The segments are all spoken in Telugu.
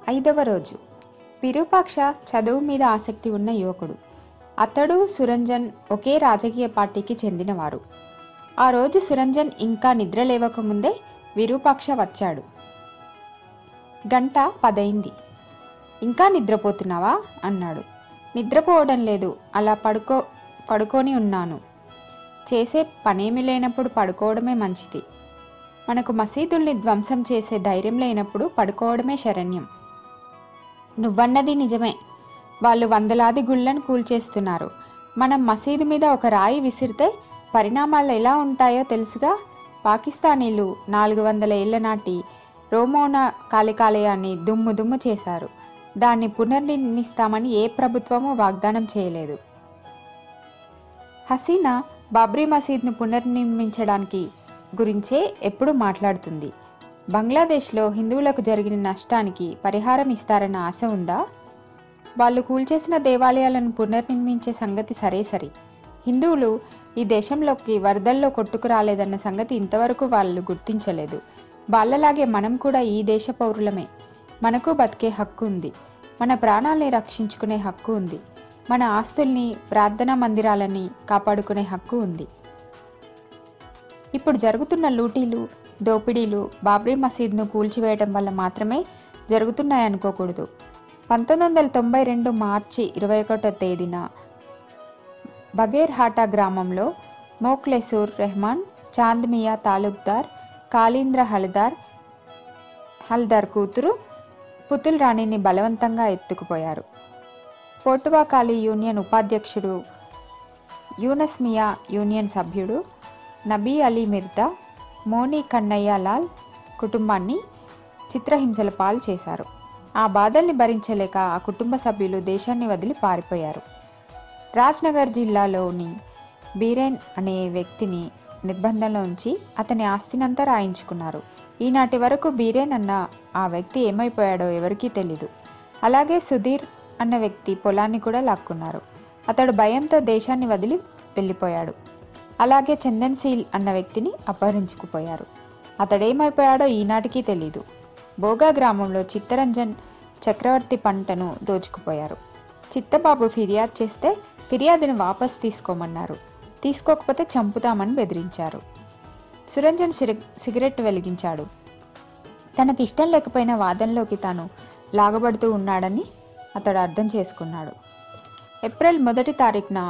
ఐదవ రోజు విరూపాక్ష చదువు మీద ఆసక్తి ఉన్న యువకుడు అతడు సురంజన్ ఒకే రాజకీయ పార్టీకి చెందినవారు ఆ రోజు సురంజన్ ఇంకా నిద్ర లేవకముందే విరూపాక్ష వచ్చాడు గంట పదైంది ఇంకా నిద్రపోతున్నావా అన్నాడు నిద్రపోవడం లేదు అలా పడుకో పడుకొని ఉన్నాను చేసే పనేమి లేనప్పుడు పడుకోవడమే మంచిది మనకు మసీదుల్ని ధ్వంసం చేసే ధైర్యం లేనప్పుడు పడుకోవడమే శరణ్యం నువ్వన్నది నిజమే వాళ్ళు వందలాది గుళ్ళను కూల్చేస్తున్నారు మనం మసీదు మీద ఒక రాయి విసిరితే పరిణామాలు ఎలా ఉంటాయో తెలుసుగా పాకిస్తానీలు నాలుగు వందల ఏళ్ల నాటి రోమోనా కాళికాలయాన్ని దుమ్ము దుమ్ము చేశారు దాన్ని పునర్నిర్మిస్తామని ఏ ప్రభుత్వమూ వాగ్దానం చేయలేదు హసీనా బాబ్రీ మసీద్ను పునర్నిర్మించడానికి గురించే ఎప్పుడూ మాట్లాడుతుంది బంగ్లాదేశ్లో హిందువులకు జరిగిన నష్టానికి పరిహారం ఇస్తారన్న ఆశ ఉందా వాళ్ళు కూల్చేసిన దేవాలయాలను పునర్నిర్మించే సంగతి సరే సరి హిందువులు ఈ దేశంలోకి వరదల్లో కొట్టుకురాలేదన్న సంగతి ఇంతవరకు వాళ్ళు గుర్తించలేదు వాళ్ళలాగే మనం కూడా ఈ దేశ పౌరులమే మనకు బతికే హక్కు ఉంది మన ప్రాణాల్ని రక్షించుకునే హక్కు ఉంది మన ఆస్తుల్ని ప్రార్థనా మందిరాలని కాపాడుకునే హక్కు ఉంది ఇప్పుడు జరుగుతున్న లూటీలు దోపిడీలు బాబ్రీ మసీద్ను కూల్చివేయడం వల్ల మాత్రమే జరుగుతున్నాయనుకోకూడదు పంతొమ్మిది వందల తొంభై రెండు మార్చి ఇరవై ఒకటో తేదీన బగేర్హాటా గ్రామంలో మోక్లెసూర్ రెహమాన్ చాంద్మియా తాలూక్దార్ కాళీంద్ర హల్దార్ హల్దార్ కూతురు పుతుల్ రాణిని బలవంతంగా ఎత్తుకుపోయారు పోటువాకాలి యూనియన్ ఉపాధ్యక్షుడు యూనస్ మియా యూనియన్ సభ్యుడు నబీ అలీ మిర్దా మోనీ కన్నయ్య లాల్ కుటుంబాన్ని చిత్రహింసల పాలు చేశారు ఆ బాధల్ని భరించలేక ఆ కుటుంబ సభ్యులు దేశాన్ని వదిలి పారిపోయారు రాజ్నగర్ జిల్లాలోని బీరేన్ అనే వ్యక్తిని నిర్బంధంలో ఉంచి అతని ఆస్తినంతా రాయించుకున్నారు ఈనాటి వరకు బీరేన్ అన్న ఆ వ్యక్తి ఏమైపోయాడో ఎవరికీ తెలీదు అలాగే సుధీర్ అన్న వ్యక్తి పొలాన్ని కూడా లాక్కున్నారు అతడు భయంతో దేశాన్ని వదిలి వెళ్ళిపోయాడు అలాగే చందన్ సీల్ అన్న వ్యక్తిని అపహరించుకుపోయారు అతడేమైపోయాడో ఈనాటికి తెలీదు బోగా గ్రామంలో చిత్తరంజన్ చక్రవర్తి పంటను దోచుకుపోయారు చిత్తబాబు ఫిర్యాదు చేస్తే ఫిర్యాదుని వాపస్ తీసుకోమన్నారు తీసుకోకపోతే చంపుతామని బెదిరించారు సురంజన్ సిరి సిగరెట్ వెలిగించాడు తనకి ఇష్టం లేకపోయినా వాదనలోకి తాను లాగబడుతూ ఉన్నాడని అతడు అర్థం చేసుకున్నాడు ఏప్రిల్ మొదటి తారీఖున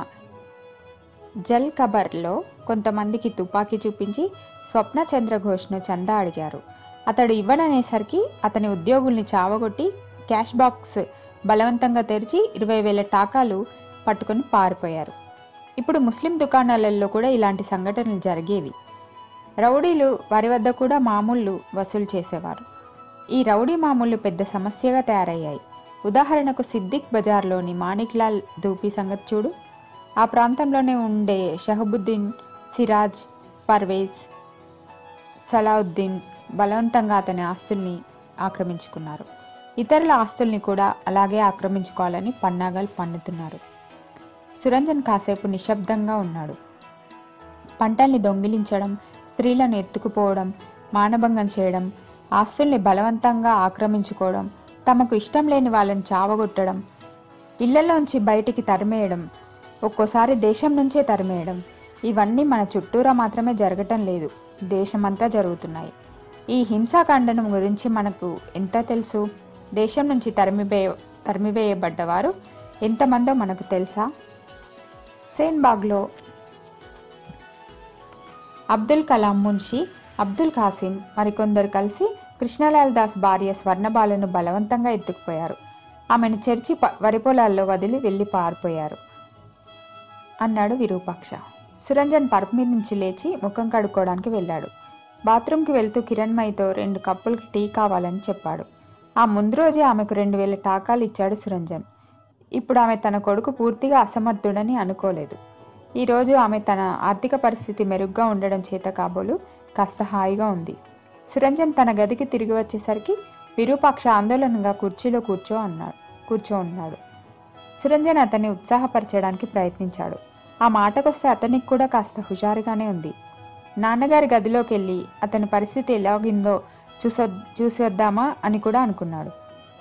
జల్ కబర్లో కొంతమందికి తుపాకీ చూపించి స్వప్న చంద్రఘోష్ను చందా అడిగారు అతడు ఇవ్వననేసరికి అతని ఉద్యోగుల్ని చావగొట్టి క్యాష్ బాక్స్ బలవంతంగా తెరిచి ఇరవై వేల టాకాలు పట్టుకొని పారిపోయారు ఇప్పుడు ముస్లిం దుకాణాలలో కూడా ఇలాంటి సంఘటనలు జరిగేవి రౌడీలు వారి వద్ద కూడా మామూళ్ళు వసూలు చేసేవారు ఈ రౌడీ మామూళ్ళు పెద్ద సమస్యగా తయారయ్యాయి ఉదాహరణకు సిద్దిక్ బజార్లోని మాణిక్లాల్ ధూపి సంగతి చూడు ఆ ప్రాంతంలోనే ఉండే షహబుద్దీన్ సిరాజ్ పర్వేజ్ సలావుద్దీన్ బలవంతంగా అతని ఆస్తుల్ని ఆక్రమించుకున్నారు ఇతరుల ఆస్తుల్ని కూడా అలాగే ఆక్రమించుకోవాలని పన్నాగాలు పన్నుతున్నారు సురంజన్ కాసేపు నిశ్శబ్దంగా ఉన్నాడు పంటల్ని దొంగిలించడం స్త్రీలను ఎత్తుకుపోవడం మానభంగం చేయడం ఆస్తుల్ని బలవంతంగా ఆక్రమించుకోవడం తమకు ఇష్టం లేని వాళ్ళని చావగొట్టడం ఇళ్లలోంచి బయటికి తరిమేయడం ఒక్కోసారి దేశం నుంచే తరిమేయడం ఇవన్నీ మన చుట్టూరా మాత్రమే జరగటం లేదు దేశమంతా జరుగుతున్నాయి ఈ హింసాకాండనం గురించి మనకు ఎంత తెలుసు దేశం నుంచి తరిమివే తరిమివేయబడ్డవారు ఎంతమందో మనకు తెలుసా సేన్బాగ్లో అబ్దుల్ కలాం మున్షి అబ్దుల్ కాసిం మరికొందరు కలిసి కృష్ణలాల్ దాస్ భార్య స్వర్ణబాలను బలవంతంగా ఎత్తుకుపోయారు ఆమెను చెర్చి ప- వరి పొలాల్లో వదిలి వెళ్ళి పారిపోయారు అన్నాడు విరూపాక్ష సురంజన్ పరుపు మీద నుంచి లేచి ముఖం కడుక్కోవడానికి వెళ్ళాడు బాత్రూంకి వెళ్తూ కిరణ్మయితో రెండు కప్పులకి టీ కావాలని చెప్పాడు ఆ ముందు రోజే ఆమెకు రెండు వేల టాకాలు ఇచ్చాడు సురంజన్ ఇప్పుడు ఆమె తన కొడుకు పూర్తిగా అసమర్థుడని అనుకోలేదు ఈరోజు ఆమె తన ఆర్థిక పరిస్థితి మెరుగ్గా ఉండడం చేత కాబోలు కాస్త హాయిగా ఉంది సురంజన్ తన గదికి తిరిగి వచ్చేసరికి విరూపాక్ష ఆందోళనగా కుర్చీలో కూర్చో అన్నాడు కూర్చో ఉన్నాడు సురంజన్ అతన్ని ఉత్సాహపరచడానికి ప్రయత్నించాడు ఆ మాటకొస్తే అతనికి కూడా కాస్త హుషారుగానే ఉంది నాన్నగారి గదిలోకి వెళ్ళి అతని పరిస్థితి ఎలాగిందో చూసొ చూసి వద్దామా అని కూడా అనుకున్నాడు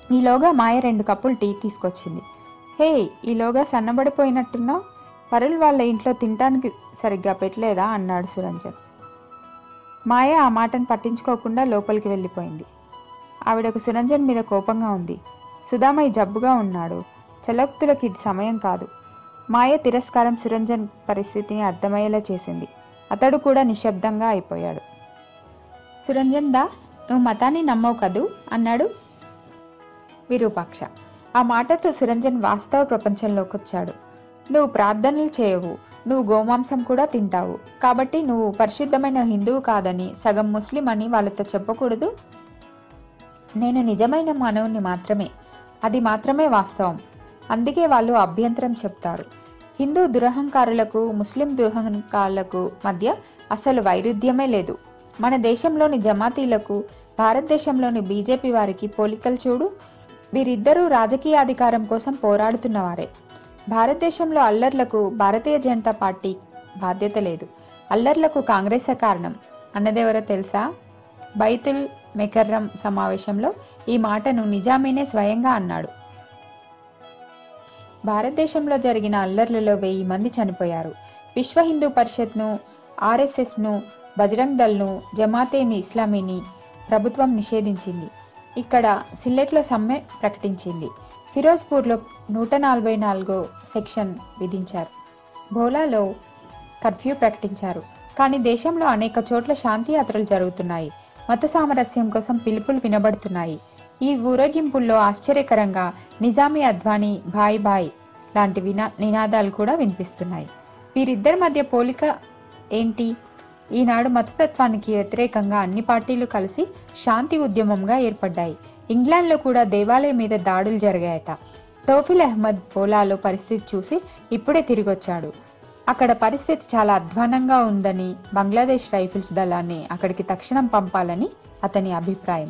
ఈలోగా మాయ రెండు కప్పులు టీ తీసుకొచ్చింది హే ఈలోగా సన్నబడిపోయినట్టున్నావు పరుల్ వాళ్ళ ఇంట్లో తినటానికి సరిగ్గా పెట్టలేదా అన్నాడు సురంజన్ మాయ ఆ మాటను పట్టించుకోకుండా లోపలికి వెళ్ళిపోయింది ఆవిడకు సురంజన్ మీద కోపంగా ఉంది సుధామయ్య జబ్బుగా ఉన్నాడు చలోక్తులకి ఇది సమయం కాదు మాయ తిరస్కారం సురంజన్ పరిస్థితిని అర్థమయ్యేలా చేసింది అతడు కూడా నిశ్శబ్దంగా అయిపోయాడు సురంజన్ దా నువ్వు మతాన్ని నమ్మవు కదూ అన్నాడు విరూపాక్ష ఆ మాటతో సురంజన్ వాస్తవ ప్రపంచంలోకి వచ్చాడు నువ్వు ప్రార్థనలు చేయవు నువ్వు గోమాంసం కూడా తింటావు కాబట్టి నువ్వు పరిశుద్ధమైన హిందువు కాదని సగం ముస్లిం అని వాళ్ళతో చెప్పకూడదు నేను నిజమైన మానవుని మాత్రమే అది మాత్రమే వాస్తవం అందుకే వాళ్ళు అభ్యంతరం చెప్తారు హిందూ దురహంకారులకు ముస్లిం దురహంకారులకు మధ్య అసలు వైరుధ్యమే లేదు మన దేశంలోని జమాతీలకు భారతదేశంలోని బీజేపీ వారికి పోలికలు చూడు వీరిద్దరూ రాజకీయ అధికారం కోసం పోరాడుతున్నవారే భారతదేశంలో అల్లర్లకు భారతీయ జనతా పార్టీ బాధ్యత లేదు అల్లర్లకు కాంగ్రెసే కారణం అన్నదెవరో తెలుసా బైతుల్ మెకర్రం సమావేశంలో ఈ మాటను నిజామీనే స్వయంగా అన్నాడు భారతదేశంలో జరిగిన అల్లర్లలో వెయ్యి మంది చనిపోయారు విశ్వ హిందూ పరిషత్ను ఆర్ఎస్ఎస్ను బజరంగ్ దళ్ను జమాతేమి ఇస్లామీని ప్రభుత్వం నిషేధించింది ఇక్కడ సిల్లెట్లో సమ్మె ప్రకటించింది ఫిరోజ్పూర్లో నూట నలభై నాలుగో సెక్షన్ విధించారు భోలాలో కర్ఫ్యూ ప్రకటించారు కానీ దేశంలో అనేక చోట్ల శాంతి యాత్రలు జరుగుతున్నాయి మత సామరస్యం కోసం పిలుపులు వినబడుతున్నాయి ఈ ఊరేగింపుల్లో ఆశ్చర్యకరంగా నిజామీ అద్వానీ భాయ్ భాయ్ లాంటి వినా నినాదాలు కూడా వినిపిస్తున్నాయి వీరిద్దరి మధ్య పోలిక ఏంటి ఈనాడు మతతత్వానికి వ్యతిరేకంగా అన్ని పార్టీలు కలిసి శాంతి ఉద్యమంగా ఏర్పడ్డాయి ఇంగ్లాండ్లో కూడా దేవాలయం మీద దాడులు జరిగాయట తోఫిల్ అహ్మద్ పోలాలో పరిస్థితి చూసి ఇప్పుడే తిరిగొచ్చాడు అక్కడ పరిస్థితి చాలా అధ్వానంగా ఉందని బంగ్లాదేశ్ రైఫిల్స్ దళాన్ని అక్కడికి తక్షణం పంపాలని అతని అభిప్రాయం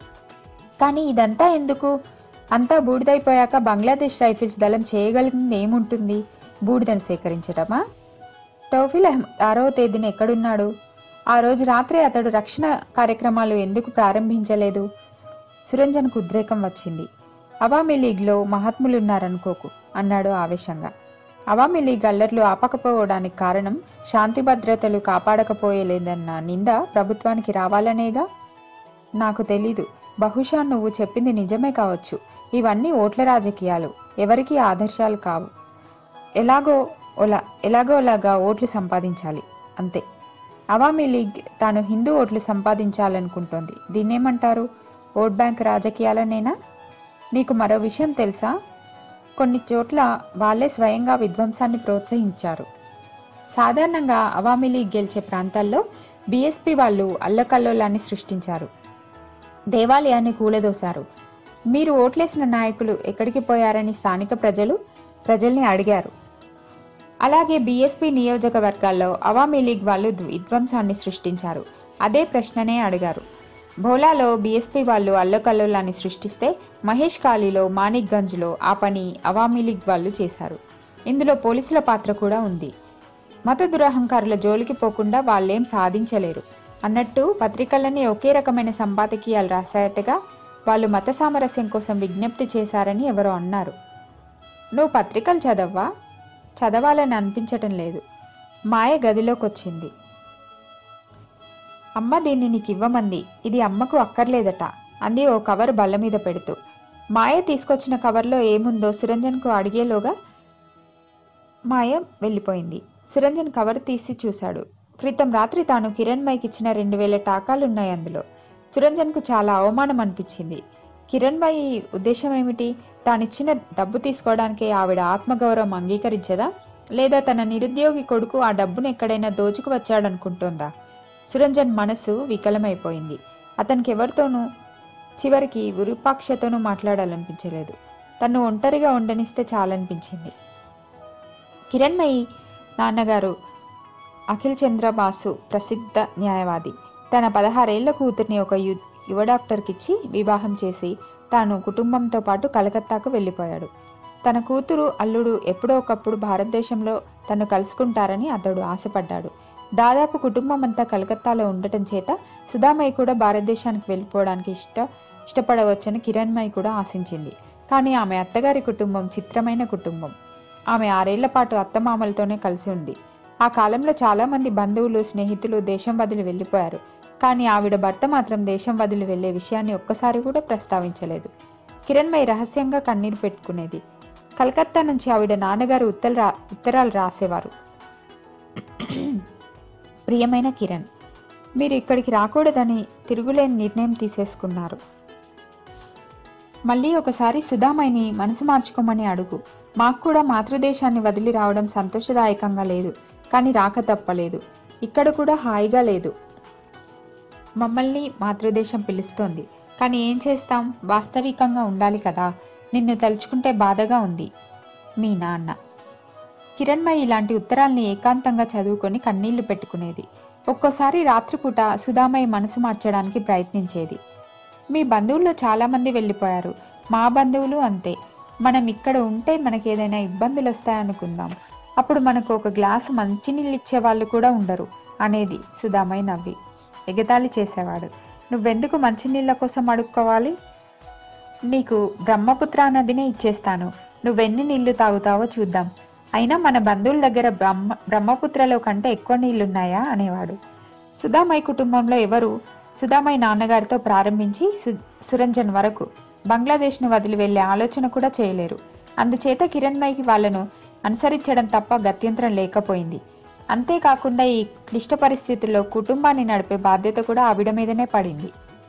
కానీ ఇదంతా ఎందుకు అంతా బూడిదైపోయాక బంగ్లాదేశ్ రైఫిల్స్ దళం చేయగలిగింది ఏముంటుంది బూడిదను సేకరించడమా టోఫిల్ అహ్మద్ ఆరవ తేదీన ఎక్కడున్నాడు ఆ రోజు రాత్రి అతడు రక్షణ కార్యక్రమాలు ఎందుకు ప్రారంభించలేదు సురంజన్కు ఉద్రేకం వచ్చింది అవామీ లీగ్లో మహాత్ములున్నారనుకోకు అన్నాడు ఆవేశంగా అవామీ లీగ్ అల్లర్లు ఆపకపోవడానికి కారణం శాంతి భద్రతలు కాపాడకపోయలేదన్న నింద ప్రభుత్వానికి రావాలనేగా నాకు తెలీదు బహుశా నువ్వు చెప్పింది నిజమే కావచ్చు ఇవన్నీ ఓట్ల రాజకీయాలు ఎవరికీ ఆదర్శాలు కావు ఎలాగో ఓలా ఎలాగోలాగా ఓట్లు సంపాదించాలి అంతే అవామీ లీగ్ తాను హిందూ ఓట్లు సంపాదించాలనుకుంటోంది దీన్నేమంటారు ఓట్ బ్యాంక్ రాజకీయాలనేనా నీకు మరో విషయం తెలుసా కొన్ని చోట్ల వాళ్ళే స్వయంగా విధ్వంసాన్ని ప్రోత్సహించారు సాధారణంగా అవామీ లీగ్ గెలిచే ప్రాంతాల్లో బీఎస్పీ వాళ్ళు అల్లకల్లోలాన్ని సృష్టించారు దేవాలయాన్ని కూలదోశారు మీరు ఓట్లేసిన నాయకులు ఎక్కడికి పోయారని స్థానిక ప్రజలు ప్రజల్ని అడిగారు అలాగే బీఎస్పీ నియోజకవర్గాల్లో అవామీ లీగ్ వాళ్ళు విధ్వంసాన్ని సృష్టించారు అదే ప్రశ్ననే అడిగారు భోలాలో బీఎస్పీ వాళ్ళు అల్లకల్లోలాన్ని సృష్టిస్తే మహేష్ కాళీలో మాణిక్గంజ్లో ఆ పని అవామీ లీగ్ వాళ్ళు చేశారు ఇందులో పోలీసుల పాత్ర కూడా ఉంది మత దురహంకారుల జోలికి పోకుండా వాళ్ళేం సాధించలేరు అన్నట్టు పత్రికలన్నీ ఒకే రకమైన సంపాదకీయాలు రాశాయటగా వాళ్ళు మత సామరస్యం కోసం విజ్ఞప్తి చేశారని ఎవరో అన్నారు నువ్వు పత్రికలు చదవ్వా చదవాలని అనిపించటం లేదు మాయ గదిలోకి వచ్చింది అమ్మ దీన్ని నీకు ఇవ్వమంది ఇది అమ్మకు అక్కర్లేదట అంది ఓ కవర్ బల్ల మీద పెడుతూ మాయ తీసుకొచ్చిన కవర్లో ఏముందో సురంజన్కు అడిగేలోగా మాయ వెళ్ళిపోయింది సురంజన్ కవర్ తీసి చూశాడు క్రితం రాత్రి తాను కిరణ్మయ్కి ఇచ్చిన రెండు వేల టాకాలున్నాయి అందులో సురంజన్కు చాలా అవమానం అనిపించింది కిరణ్మయి ఉద్దేశం ఏమిటి తానిచ్చిన డబ్బు తీసుకోవడానికి ఆవిడ ఆత్మగౌరవం అంగీకరించదా లేదా తన నిరుద్యోగి కొడుకు ఆ డబ్బును ఎక్కడైనా దోచుకు వచ్చాడనుకుంటోందా సురంజన్ మనసు వికలమైపోయింది అతనికి ఎవరితోనూ చివరికి విరూపాక్షతోనూ మాట్లాడాలనిపించలేదు తను ఒంటరిగా ఉండనిస్తే చాలనిపించింది కిరణ్మయి నాన్నగారు అఖిల్ చంద్ర బాసు ప్రసిద్ధ న్యాయవాది తన పదహారేళ్ల కూతుర్ని ఒక యు యువ డాక్టర్కిచ్చి వివాహం చేసి తాను కుటుంబంతో పాటు కలకత్తాకు వెళ్ళిపోయాడు తన కూతురు అల్లుడు ఎప్పుడో ఒకప్పుడు భారతదేశంలో తను కలుసుకుంటారని అతడు ఆశపడ్డాడు దాదాపు కుటుంబం అంతా కలకత్తాలో ఉండటం చేత సుధామయ్య కూడా భారతదేశానికి వెళ్ళిపోవడానికి ఇష్ట ఇష్టపడవచ్చని కిరణ్మయి కూడా ఆశించింది కానీ ఆమె అత్తగారి కుటుంబం చిత్రమైన కుటుంబం ఆమె ఆరేళ్ల పాటు అత్తమామలతోనే కలిసి ఉంది ఆ కాలంలో చాలా మంది బంధువులు స్నేహితులు దేశం వదిలి వెళ్ళిపోయారు కానీ ఆవిడ భర్త మాత్రం దేశం వదిలి వెళ్లే విషయాన్ని ఒక్కసారి కూడా ప్రస్తావించలేదు కిరణ్మయి రహస్యంగా కన్నీరు పెట్టుకునేది కలకత్తా నుంచి ఆవిడ నాన్నగారు ఉత్తర రా ఉత్తరాలు రాసేవారు ప్రియమైన కిరణ్ మీరు ఇక్కడికి రాకూడదని తిరుగులేని నిర్ణయం తీసేసుకున్నారు మళ్ళీ ఒకసారి సుధామైని మనసు మార్చుకోమని అడుగు మాకు కూడా మాతృదేశాన్ని వదిలి రావడం సంతోషదాయకంగా లేదు కానీ రాక తప్పలేదు ఇక్కడ కూడా హాయిగా లేదు మమ్మల్ని మాతృదేశం పిలుస్తోంది కానీ ఏం చేస్తాం వాస్తవికంగా ఉండాలి కదా నిన్ను తలుచుకుంటే బాధగా ఉంది మీ నాన్న కిరణ్మయి ఇలాంటి ఉత్తరాల్ని ఏకాంతంగా చదువుకొని కన్నీళ్లు పెట్టుకునేది ఒక్కోసారి రాత్రిపూట సుధామయ్య మనసు మార్చడానికి ప్రయత్నించేది మీ బంధువుల్లో చాలామంది వెళ్ళిపోయారు మా బంధువులు అంతే మనం ఇక్కడ ఉంటే మనకి ఏదైనా ఇబ్బందులు వస్తాయనుకుందాం అప్పుడు మనకు ఒక గ్లాసు మంచినీళ్ళు ఇచ్చే వాళ్ళు కూడా ఉండరు అనేది సుధామయ్య నవ్వి ఎగతాళి చేసేవాడు నువ్వెందుకు మంచినీళ్ళ కోసం అడుక్కోవాలి నీకు బ్రహ్మపుత్ర నదినే ఇచ్చేస్తాను నువ్వెన్ని నీళ్లు తాగుతావో చూద్దాం అయినా మన బంధువుల దగ్గర బ్రహ్మ బ్రహ్మపుత్రలో కంటే ఎక్కువ నీళ్లున్నాయా అనేవాడు సుధామయ్య కుటుంబంలో ఎవరు సుధామయ్య నాన్నగారితో ప్రారంభించి సు సురంజన్ వరకు బంగ్లాదేశ్ను వదిలి వెళ్లే ఆలోచన కూడా చేయలేరు అందుచేత కిరణ్మయికి వాళ్లను అనుసరించడం తప్ప గత్యంతరం లేకపోయింది అంతేకాకుండా ఈ క్లిష్ట పరిస్థితుల్లో కుటుంబాన్ని నడిపే బాధ్యత కూడా ఆవిడ మీదనే పడింది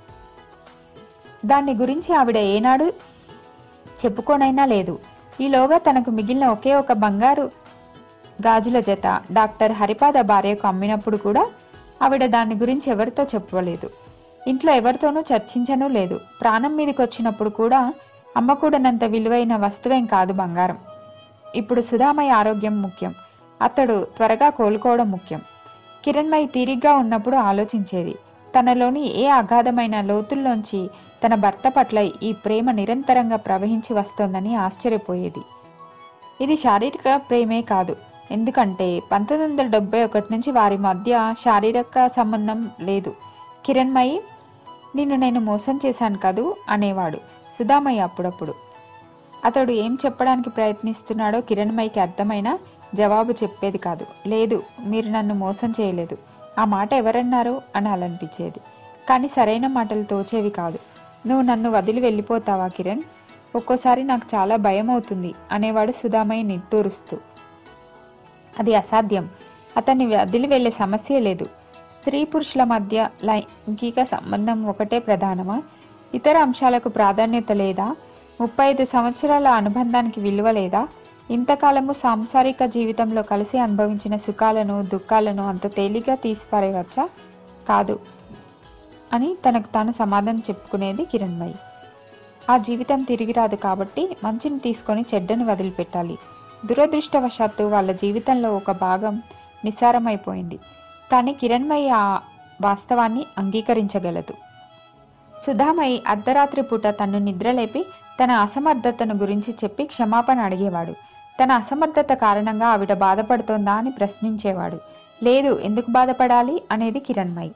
దాన్ని గురించి ఆవిడ ఏనాడు చెప్పుకోనైనా లేదు ఈలోగా తనకు మిగిలిన ఒకే ఒక బంగారు గాజుల జత డాక్టర్ హరిపాద భార్యకు అమ్మినప్పుడు కూడా ఆవిడ దాని గురించి ఎవరితో చెప్పలేదు ఇంట్లో ఎవరితోనూ చర్చించనూ లేదు ప్రాణం మీదకి వచ్చినప్పుడు కూడా అమ్మకూడనంత విలువైన వస్తువేం కాదు బంగారం ఇప్పుడు సుధామయ్య ఆరోగ్యం ముఖ్యం అతడు త్వరగా కోలుకోవడం ముఖ్యం కిరణ్మయి తీరిగ్గా ఉన్నప్పుడు ఆలోచించేది తనలోని ఏ అగాధమైన లోతుల్లోంచి తన భర్త పట్ల ఈ ప్రేమ నిరంతరంగా ప్రవహించి వస్తోందని ఆశ్చర్యపోయేది ఇది శారీరక ప్రేమే కాదు ఎందుకంటే పంతొమ్మిది వందల డెబ్బై ఒకటి నుంచి వారి మధ్య శారీరక సంబంధం లేదు కిరణ్మయి నిన్ను నేను మోసం చేశాను కదూ అనేవాడు సుధామయ్య అప్పుడప్పుడు అతడు ఏం చెప్పడానికి ప్రయత్నిస్తున్నాడో కిరణ్మయికి అర్థమైనా జవాబు చెప్పేది కాదు లేదు మీరు నన్ను మోసం చేయలేదు ఆ మాట ఎవరన్నారు అని అలనిపించేది కానీ సరైన మాటలు తోచేవి కాదు నువ్వు నన్ను వదిలి వెళ్ళిపోతావా కిరణ్ ఒక్కోసారి నాకు చాలా భయం అవుతుంది అనేవాడు సుధామయ్య నిట్టూరుస్తూ అది అసాధ్యం అతన్ని వదిలి వెళ్ళే సమస్య లేదు స్త్రీ పురుషుల మధ్య లైంగిక సంబంధం ఒకటే ప్రధానమా ఇతర అంశాలకు ప్రాధాన్యత లేదా ముప్పై ఐదు సంవత్సరాల అనుబంధానికి విలువ లేదా ఇంతకాలము సాంసారిక జీవితంలో కలిసి అనుభవించిన సుఖాలను దుఃఖాలను అంత తేలిగ్గా తీసిపారేయవచ్చా కాదు అని తనకు తాను సమాధానం చెప్పుకునేది కిరణ్మయి ఆ జీవితం తిరిగి రాదు కాబట్టి మంచిని తీసుకొని చెడ్డని వదిలిపెట్టాలి దురదృష్టవశాత్తు వాళ్ళ జీవితంలో ఒక భాగం నిస్సారమైపోయింది కానీ కిరణ్మయి ఆ వాస్తవాన్ని అంగీకరించగలదు సుధామయి అర్ధరాత్రి పూట తన్ను నిద్రలేపి తన అసమర్థతను గురించి చెప్పి క్షమాపణ అడిగేవాడు తన అసమర్థత కారణంగా ఆవిడ బాధపడుతోందా అని ప్రశ్నించేవాడు లేదు ఎందుకు బాధపడాలి అనేది కిరణ్మయి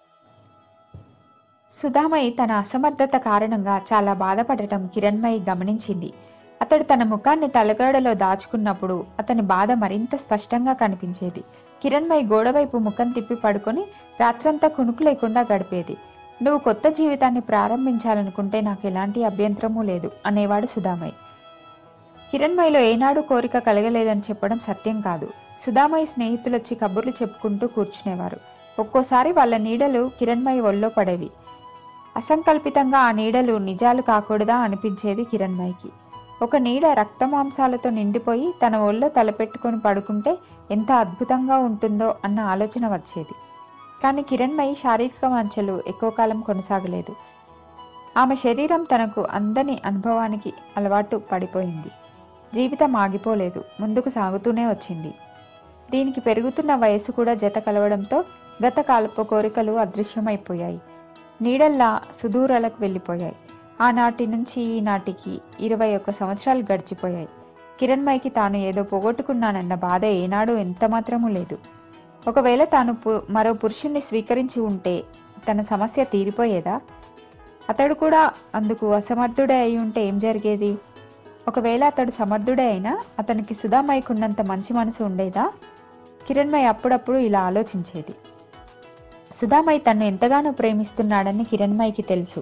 సుధామయి తన అసమర్థత కారణంగా చాలా బాధపడటం కిరణ్మయి గమనించింది అతడు తన ముఖాన్ని తలగడలో దాచుకున్నప్పుడు అతని బాధ మరింత స్పష్టంగా కనిపించేది కిరణ్మయి గోడవైపు ముఖం తిప్పి పడుకొని రాత్రంతా కునుకు లేకుండా గడిపేది నువ్వు కొత్త జీవితాన్ని ప్రారంభించాలనుకుంటే నాకు ఎలాంటి అభ్యంతరమూ లేదు అనేవాడు సుధామయ్య కిరణ్మయిలో ఏనాడు కోరిక కలగలేదని చెప్పడం సత్యం కాదు సుధామయ్య స్నేహితులు వచ్చి కబుర్లు చెప్పుకుంటూ కూర్చునేవారు ఒక్కోసారి వాళ్ళ నీడలు కిరణ్మయి ఒళ్ళో పడేవి అసంకల్పితంగా ఆ నీడలు నిజాలు కాకూడదా అనిపించేది కిరణ్మయికి ఒక నీడ రక్తమాంసాలతో నిండిపోయి తన ఒళ్ళో తలపెట్టుకొని పడుకుంటే ఎంత అద్భుతంగా ఉంటుందో అన్న ఆలోచన వచ్చేది కానీ కిరణ్మయి శారీరక వాంఛలు ఎక్కువ కాలం కొనసాగలేదు ఆమె శరీరం తనకు అందని అనుభవానికి అలవాటు పడిపోయింది జీవితం ఆగిపోలేదు ముందుకు సాగుతూనే వచ్చింది దీనికి పెరుగుతున్న వయసు కూడా జత కలవడంతో గత కాలపు కోరికలు అదృశ్యమైపోయాయి నీడల్లా సుదూరాలకు వెళ్ళిపోయాయి ఆనాటి నుంచి ఈనాటికి ఇరవై ఒక్క సంవత్సరాలు గడిచిపోయాయి కిరణ్మయికి తాను ఏదో పోగొట్టుకున్నానన్న బాధ ఏనాడు ఎంతమాత్రమూ లేదు ఒకవేళ తాను పు- మరో పురుషుణ్ణి స్వీకరించి ఉంటే తన సమస్య తీరిపోయేదా అతడు కూడా అందుకు అసమర్థుడే అయి ఉంటే ఏం జరిగేది ఒకవేళ అతడు సమర్థుడే అయినా అతనికి సుధామయ్యకు ఉన్నంత మంచి మనసు ఉండేదా కిరణ్మయ్య అప్పుడప్పుడు ఇలా ఆలోచించేది సుధామయ్య తన్ను ఎంతగానో ప్రేమిస్తున్నాడని కిరణ్మయ్యకి తెలుసు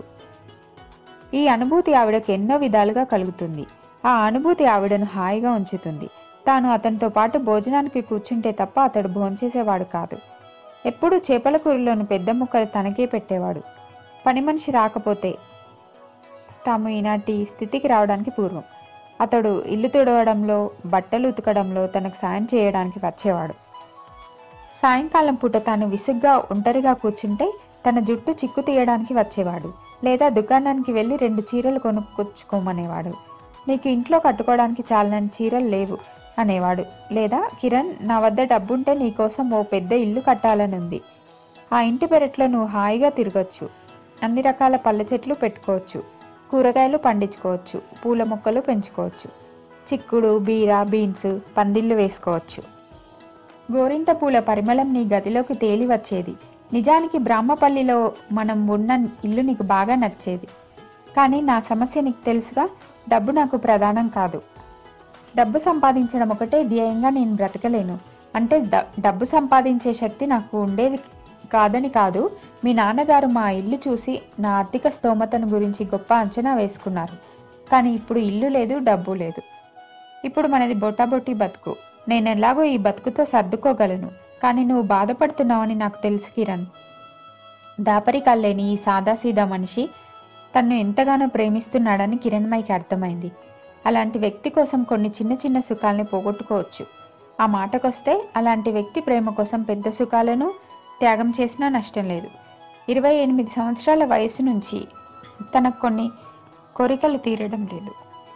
ఈ అనుభూతి ఆవిడకు ఎన్నో విధాలుగా కలుగుతుంది ఆ అనుభూతి ఆవిడను హాయిగా ఉంచుతుంది తాను అతనితో పాటు భోజనానికి కూర్చుంటే తప్ప అతడు భోంచేసేవాడు కాదు ఎప్పుడూ చేపల కూరలోని పెద్ద ముక్కలు తనకే పెట్టేవాడు పని మనిషి రాకపోతే తాము ఈనాటి స్థితికి రావడానికి పూర్వం అతడు ఇల్లు తుడవడంలో బట్టలు ఉతకడంలో తనకు సాయం చేయడానికి వచ్చేవాడు సాయంకాలం పూట తాను విసుగ్గా ఒంటరిగా కూర్చుంటే తన జుట్టు చిక్కు తీయడానికి వచ్చేవాడు లేదా దుకాణానికి వెళ్ళి రెండు చీరలు కొనుక్కొచ్చుకోమనేవాడు నీకు ఇంట్లో కట్టుకోవడానికి చాలని చీరలు లేవు అనేవాడు లేదా కిరణ్ నా వద్ద డబ్బుంటే నీకోసం ఓ పెద్ద ఇల్లు కట్టాలని ఉంది ఆ ఇంటి పెరట్లో నువ్వు హాయిగా తిరగొచ్చు అన్ని రకాల పళ్ళ చెట్లు పెట్టుకోవచ్చు కూరగాయలు పండించుకోవచ్చు పూల మొక్కలు పెంచుకోవచ్చు చిక్కుడు బీర బీన్స్ పందిళ్ళు వేసుకోవచ్చు గోరింట పూల పరిమళం నీ గదిలోకి తేలి వచ్చేది నిజానికి బ్రాహ్మపల్లిలో మనం ఉన్న ఇల్లు నీకు బాగా నచ్చేది కానీ నా సమస్య నీకు తెలుసుగా డబ్బు నాకు ప్రధానం కాదు డబ్బు సంపాదించడం ఒకటే ధ్యేయంగా నేను బ్రతకలేను అంటే డ- డబ్బు సంపాదించే శక్తి నాకు ఉండేది కాదని కాదు మీ నాన్నగారు మా ఇల్లు చూసి నా ఆర్థిక స్తోమతను గురించి గొప్ప అంచనా వేసుకున్నారు కానీ ఇప్పుడు ఇల్లు లేదు డబ్బు లేదు ఇప్పుడు మనది బొట్టాబొట్టి బతుకు నేను ఎలాగో ఈ బతుకుతో సర్దుకోగలను కానీ నువ్వు బాధపడుతున్నావని నాకు తెలుసు కిరణ్ దాపరికాలు లేని ఈ సాదాసీదా మనిషి తన్ను ఎంతగానో ప్రేమిస్తున్నాడని కిరణ్మయ్యకి అర్థమైంది అలాంటి వ్యక్తి కోసం కొన్ని చిన్న చిన్న సుఖాల్ని పోగొట్టుకోవచ్చు ఆ మాటకొస్తే అలాంటి వ్యక్తి ప్రేమ కోసం పెద్ద సుఖాలను త్యాగం చేసినా నష్టం లేదు ఇరవై ఎనిమిది సంవత్సరాల వయసు నుంచి తనకు కొన్ని కోరికలు తీరడం లేదు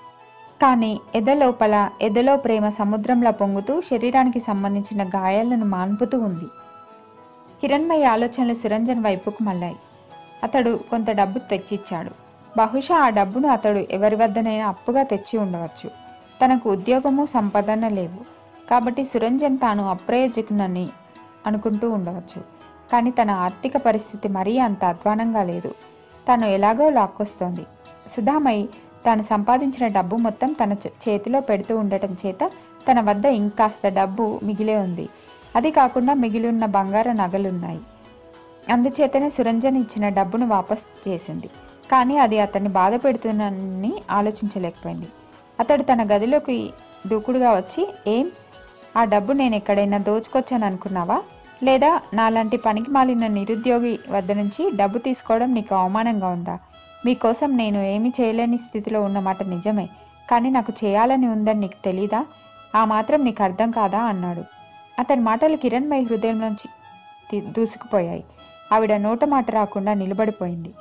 కానీ ఎదలోపల ఎదలో ప్రేమ సముద్రంలా పొంగుతూ శరీరానికి సంబంధించిన గాయాలను మాన్పుతూ ఉంది కిరణ్మయ్య ఆలోచనలు సురంజన్ వైపుకు మళ్ళాయి అతడు కొంత డబ్బు తెచ్చిచ్చాడు బహుశా ఆ డబ్బును అతడు ఎవరి వద్దనైనా అప్పుగా తెచ్చి ఉండవచ్చు తనకు ఉద్యోగము సంపాదన లేవు కాబట్టి సురంజన్ తాను అప్రయోజకునని అనుకుంటూ ఉండవచ్చు కానీ తన ఆర్థిక పరిస్థితి మరీ అంత అధ్వానంగా లేదు తాను ఎలాగో లాక్కొస్తోంది సుధామయ్య తాను సంపాదించిన డబ్బు మొత్తం తన చే- చేతిలో పెడుతూ ఉండటం చేత తన వద్ద ఇంకాస్త డబ్బు మిగిలే ఉంది అది కాకుండా మిగిలి ఉన్న బంగారు నగలున్నాయి అందుచేతనే సురంజన్ ఇచ్చిన డబ్బును వాపస్ చేసింది కానీ అది అతన్ని బాధ పెడుతుందని ఆలోచించలేకపోయింది అతడు తన గదిలోకి దూకుడుగా వచ్చి ఏం ఆ డబ్బు నేను ఎక్కడైనా దోచుకొచ్చాను అనుకున్నావా లేదా నాలాంటి పనికి మాలిన నిరుద్యోగి వద్ద నుంచి డబ్బు తీసుకోవడం నీకు అవమానంగా ఉందా మీకోసం నేను ఏమీ చేయలేని స్థితిలో ఉన్నమాట నిజమే కానీ నాకు చేయాలని ఉందని నీకు తెలీదా ఆ మాత్రం నీకు అర్థం కాదా అన్నాడు అతని మాటలు కిరణ్మయి హృదయంలోంచి తి- దూసుకుపోయాయి ఆవిడ నోట మాట రాకుండా నిలబడిపోయింది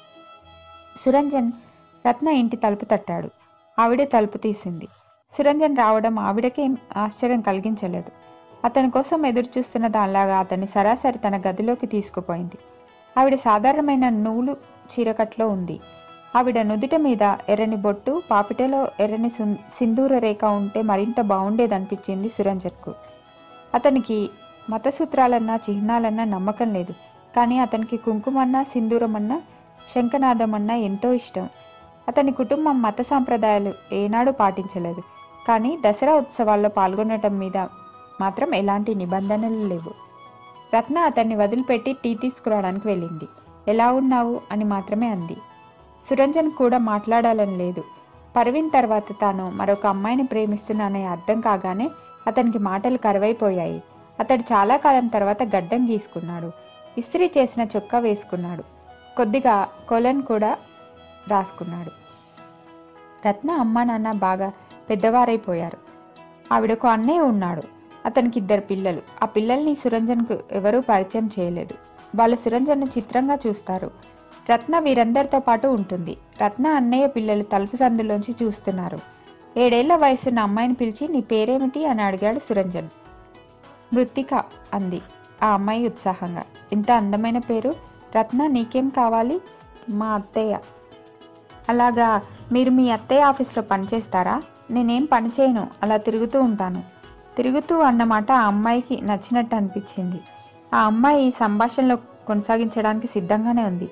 సురంజన్ రత్న ఇంటి తలుపు తట్టాడు ఆవిడే తలుపు తీసింది సురంజన్ రావడం ఆవిడకేం ఆశ్చర్యం కలిగించలేదు అతని కోసం ఎదురు చూస్తున్న దానిలాగా అతన్ని సరాసరి తన గదిలోకి తీసుకుపోయింది ఆవిడ సాధారణమైన నూలు చీరకట్లో ఉంది ఆవిడ నుదుట మీద ఎర్రని బొట్టు పాపిటలో ఎర్రని సున్- సింధూర రేఖ ఉంటే మరింత బాగుండేదనిపించింది సురంజన్కు అతనికి మతసూత్రాలన్నా చిహ్నాలన్నా నమ్మకం లేదు కానీ అతనికి కుంకుమన్నా సింధూరమన్నా శంఖనాదమన్నా ఎంతో ఇష్టం అతని కుటుంబం మత సాంప్రదాయాలు ఏనాడు పాటించలేదు కానీ దసరా ఉత్సవాల్లో పాల్గొనటం మీద మాత్రం ఎలాంటి నిబంధనలు లేవు రత్న అతన్ని వదిలిపెట్టి టీ తీసుకురావడానికి వెళ్ళింది ఎలా ఉన్నావు అని మాత్రమే అంది సురంజన్ కూడా మాట్లాడాలని లేదు పర్వీన్ తర్వాత తాను మరొక అమ్మాయిని ప్రేమిస్తున్నాననే అర్థం కాగానే అతనికి మాటలు కరువైపోయాయి అతడు చాలా కాలం తర్వాత గడ్డం గీసుకున్నాడు ఇస్త్రీ చేసిన చొక్కా వేసుకున్నాడు కొద్దిగా కొలన్ కూడా రాసుకున్నాడు రత్న అమ్మ నాన్న బాగా పెద్దవారైపోయారు ఆవిడకు అన్నయ్య ఉన్నాడు అతనికి ఇద్దరు పిల్లలు ఆ పిల్లల్ని సురంజన్కు ఎవరూ పరిచయం చేయలేదు వాళ్ళు సురంజన్ను చిత్రంగా చూస్తారు రత్న వీరందరితో పాటు ఉంటుంది రత్న అన్నయ్య పిల్లలు తలుపు సందులోంచి చూస్తున్నారు ఏడేళ్ల వయసున్న అమ్మాయిని పిలిచి నీ పేరేమిటి అని అడిగాడు సురంజన్ మృత్తిక అంది ఆ అమ్మాయి ఉత్సాహంగా ఇంత అందమైన పేరు రత్న నీకేం కావాలి మా అత్తయ్య అలాగా మీరు మీ అత్తయ్య ఆఫీస్లో పనిచేస్తారా నేనేం పని చేయను అలా తిరుగుతూ ఉంటాను తిరుగుతూ అన్నమాట ఆ అమ్మాయికి నచ్చినట్టు అనిపించింది ఆ అమ్మాయి సంభాషణలో కొనసాగించడానికి సిద్ధంగానే ఉంది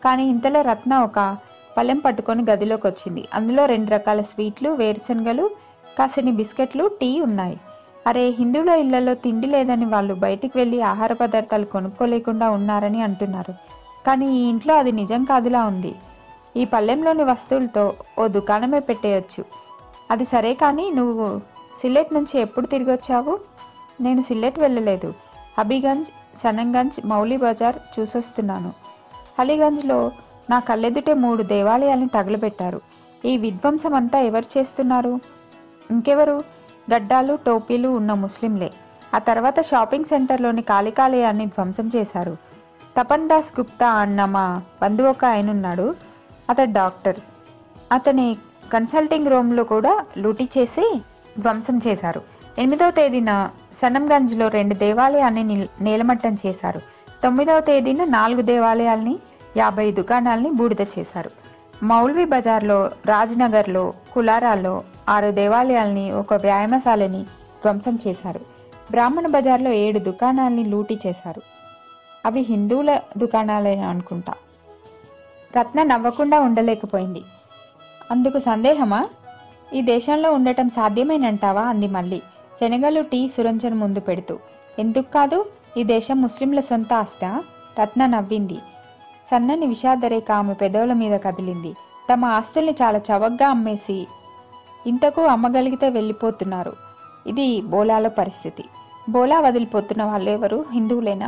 కానీ ఇంతలో రత్న ఒక పళ్ళెం పట్టుకొని గదిలోకి వచ్చింది అందులో రెండు రకాల స్వీట్లు వేరుశనగలు కాసిని బిస్కెట్లు టీ ఉన్నాయి అరే హిందువుల ఇళ్లలో తిండి లేదని వాళ్ళు బయటికి వెళ్ళి ఆహార పదార్థాలు కొనుక్కోలేకుండా ఉన్నారని అంటున్నారు కానీ ఈ ఇంట్లో అది నిజం కాదులా ఉంది ఈ పళ్ళెంలోని వస్తువులతో ఓ దుకాణమే పెట్టేయొచ్చు అది సరే కానీ నువ్వు సిల్లెట్ నుంచి ఎప్పుడు తిరిగి వచ్చావు నేను సిల్లెట్ వెళ్ళలేదు హబీగంజ్ సనంగంజ్ మౌలి బజార్ చూసొస్తున్నాను అలీగంజ్లో నా కళ్ళెదుటే మూడు దేవాలయాల్ని తగలబెట్టారు ఈ విధ్వంసం అంతా ఎవరు చేస్తున్నారు ఇంకెవరు గడ్డాలు టోపీలు ఉన్న ముస్లింలే ఆ తర్వాత షాపింగ్ సెంటర్లోని కాళికాలయాన్ని ధ్వంసం చేశారు తపన్ దాస్ గుప్తా అన్న మా బంధువు ఒక ఆయన ఉన్నాడు అతడు డాక్టర్ అతని కన్సల్టింగ్ రూమ్లో కూడా లూటీ చేసి ధ్వంసం చేశారు ఎనిమిదవ తేదీన సనంగంజ్లో రెండు దేవాలయాన్ని నిల్- నేలమట్టం చేశారు తొమ్మిదవ తేదీన నాలుగు దేవాలయాల్ని యాభై దుకాణాల్ని బూడిద చేశారు మౌల్వీ బజార్లో రాజ్నగర్లో కులారాల్లో ఆరు దేవాలయాల్ని ఒక వ్యాయామశాలని ధ్వంసం చేశారు బ్రాహ్మణ బజార్లో ఏడు దుకాణాల్ని లూటీ చేశారు అవి హిందువుల దుకాణాలే అనుకుంటా రత్న నవ్వకుండా ఉండలేకపోయింది అందుకు సందేహమా ఈ దేశంలో ఉండటం సాధ్యమేనంటావా అంది మళ్ళీ శనగలు టీ సురంజన్ ముందు పెడుతూ ఎందుకు కాదు ఈ దేశం ముస్లింల సొంత ఆస్తా రత్న నవ్వింది సన్నని విషాదరేఖ ఆమె పెదవుల మీద కదిలింది తమ ఆస్తుల్ని చాలా చవకగా అమ్మేసి ఇంతకు అమ్మగలిగితే వెళ్ళిపోతున్నారు ఇది బోలాలో పరిస్థితి బోలా వదిలిపోతున్న వాళ్ళు ఎవరు హిందువులేనా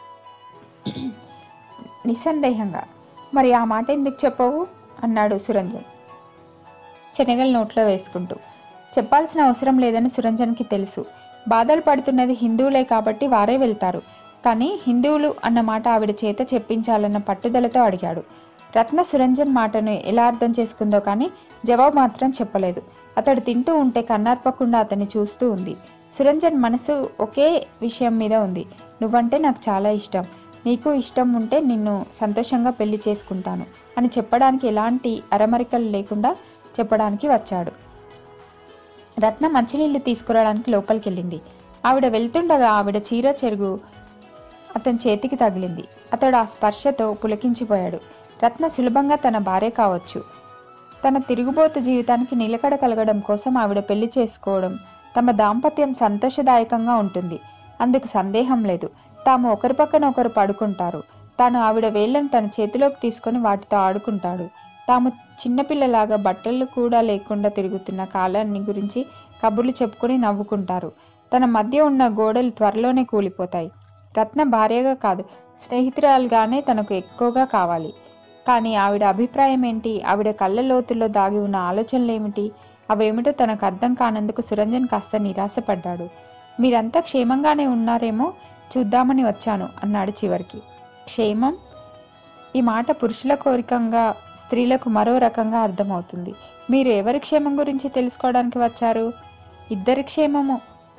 నిస్సందేహంగా మరి ఆ మాట ఎందుకు చెప్పవు అన్నాడు సురంజన్ శనగలు నోట్లో వేసుకుంటూ చెప్పాల్సిన అవసరం లేదని సురంజన్కి తెలుసు బాధలు పడుతున్నది హిందువులే కాబట్టి వారే వెళ్తారు కానీ హిందువులు అన్న మాట ఆవిడ చేత చెప్పించాలన్న పట్టుదలతో అడిగాడు రత్న సురంజన్ మాటను ఎలా అర్థం చేసుకుందో కానీ జవాబు మాత్రం చెప్పలేదు అతడు తింటూ ఉంటే కన్నార్పకుండా అతన్ని చూస్తూ ఉంది సురంజన్ మనసు ఒకే విషయం మీద ఉంది నువ్వంటే నాకు చాలా ఇష్టం నీకు ఇష్టం ఉంటే నిన్ను సంతోషంగా పెళ్లి చేసుకుంటాను అని చెప్పడానికి ఎలాంటి అరమరికలు లేకుండా చెప్పడానికి వచ్చాడు రత్న మంచినీళ్లు తీసుకురావడానికి లోపలికి వెళ్ళింది ఆవిడ వెళ్తుండగా ఆవిడ చీర చెరుగు అతని చేతికి తగిలింది అతడు ఆ స్పర్శతో పులకించిపోయాడు రత్న సులభంగా తన భార్య కావచ్చు తన తిరుగుబోతు జీవితానికి నిలకడ కలగడం కోసం ఆవిడ పెళ్లి చేసుకోవడం తమ దాంపత్యం సంతోషదాయకంగా ఉంటుంది అందుకు సందేహం లేదు తాము ఒకరి పక్కన ఒకరు పడుకుంటారు తాను ఆవిడ వేళ్ళను తన చేతిలోకి తీసుకొని వాటితో ఆడుకుంటాడు తాము చిన్నపిల్లలాగా బట్టలు కూడా లేకుండా తిరుగుతున్న కాలాన్ని గురించి కబుర్లు చెప్పుకొని నవ్వుకుంటారు తన మధ్య ఉన్న గోడలు త్వరలోనే కూలిపోతాయి రత్న భార్యగా కాదు స్నేహితురాలుగానే తనకు ఎక్కువగా కావాలి కానీ ఆవిడ అభిప్రాయం ఏంటి ఆవిడ కళ్ళ లోతుల్లో దాగి ఉన్న ఆలోచనలు ఏమిటి అవేమిటో తనకు అర్థం కానందుకు సురంజన్ కాస్త నిరాశపడ్డాడు మీరంతా క్షేమంగానే ఉన్నారేమో చూద్దామని వచ్చాను అన్నాడు చివరికి క్షేమం ఈ మాట పురుషుల కోరికంగా స్త్రీలకు మరో రకంగా అర్థమవుతుంది మీరు ఎవరి క్షేమం గురించి తెలుసుకోవడానికి వచ్చారు ఇద్దరి క్షేమము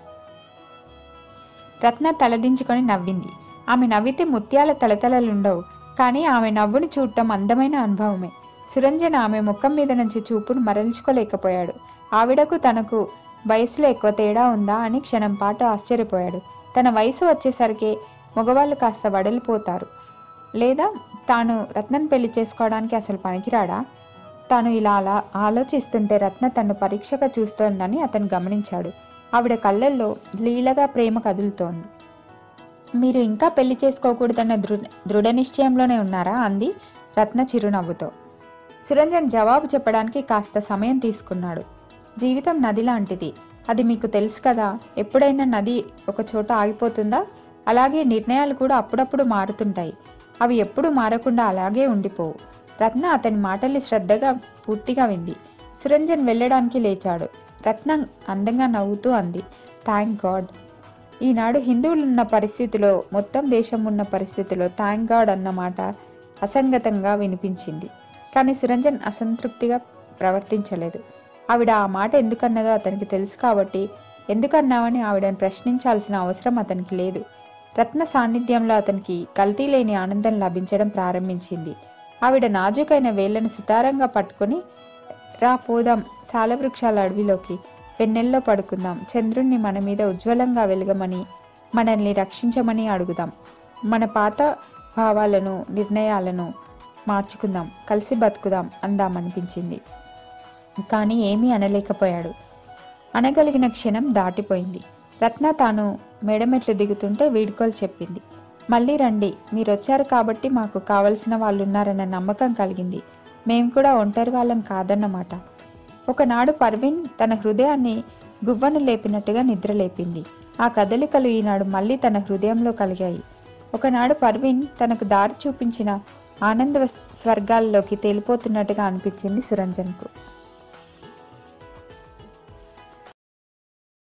రత్న తలదించుకొని నవ్వింది ఆమె నవ్వితే ముత్యాల తలతలలుండవు కానీ ఆమె నవ్వుని చూడటం అందమైన అనుభవమే సురంజన్ ఆమె ముఖం మీద నుంచి చూపును మరల్చుకోలేకపోయాడు ఆవిడకు తనకు వయసులో ఎక్కువ తేడా ఉందా అని క్షణం పాటు ఆశ్చర్యపోయాడు తన వయసు వచ్చేసరికి మగవాళ్ళు కాస్త వడలిపోతారు లేదా తాను రత్నం పెళ్లి చేసుకోవడానికి అసలు పనికిరాడా తాను ఇలా అలా ఆలోచిస్తుంటే రత్న తను పరీక్షగా చూస్తోందని అతను గమనించాడు ఆవిడ కళ్ళల్లో లీలగా ప్రేమ కదులుతోంది మీరు ఇంకా పెళ్లి చేసుకోకూడదన్న దృఢ దృఢ నిశ్చయంలోనే ఉన్నారా అంది రత్న చిరునవ్వుతో సురంజన్ జవాబు చెప్పడానికి కాస్త సమయం తీసుకున్నాడు జీవితం నది లాంటిది అది మీకు తెలుసు కదా ఎప్పుడైనా నది ఒక చోట ఆగిపోతుందా అలాగే నిర్ణయాలు కూడా అప్పుడప్పుడు మారుతుంటాయి అవి ఎప్పుడు మారకుండా అలాగే ఉండిపోవు రత్న అతని మాటల్ని శ్రద్ధగా పూర్తిగా వింది సురంజన్ వెళ్ళడానికి లేచాడు రత్న అందంగా నవ్వుతూ అంది థ్యాంక్ గాడ్ ఈనాడు హిందువులు ఉన్న పరిస్థితిలో మొత్తం దేశం ఉన్న పరిస్థితిలో థ్యాంక్ గాడ్ అన్న మాట అసంగతంగా వినిపించింది కానీ సురంజన్ అసంతృప్తిగా ప్రవర్తించలేదు ఆవిడ ఆ మాట ఎందుకన్నదో అతనికి తెలుసు కాబట్టి ఎందుకన్నావని ఆవిడని ప్రశ్నించాల్సిన అవసరం అతనికి లేదు రత్న సాన్నిధ్యంలో అతనికి కల్తీ లేని ఆనందం లభించడం ప్రారంభించింది ఆవిడ నాజుకైన వేళ్లను సుతారంగా పట్టుకొని రా పోదాం సాలవృక్షాల అడవిలోకి వెన్నెల్లో పడుకుందాం చంద్రుణ్ణి మన మీద ఉజ్వలంగా వెలగమని మనల్ని రక్షించమని అడుగుదాం మన పాత భావాలను నిర్ణయాలను మార్చుకుందాం కలిసి బతుకుదాం అందామనిపించింది కానీ ఏమీ అనలేకపోయాడు అనగలిగిన క్షణం దాటిపోయింది రత్న తాను మేడమెట్లు దిగుతుంటే వీడ్కోలు చెప్పింది మళ్ళీ రండి మీరొచ్చారు కాబట్టి మాకు కావలసిన వాళ్ళున్నారన్న నమ్మకం కలిగింది మేం కూడా ఒంటరి వాళ్ళం కాదన్నమాట ఒకనాడు పర్వీన్ తన హృదయాన్ని గువ్వను లేపినట్టుగా నిద్రలేపింది ఆ కదలికలు ఈనాడు మళ్ళీ తన హృదయంలో కలిగాయి ఒకనాడు పర్వీన్ తనకు దారి చూపించిన ఆనంద స్వర్గాల్లోకి తేలిపోతున్నట్టుగా అనిపించింది సురంజన్కు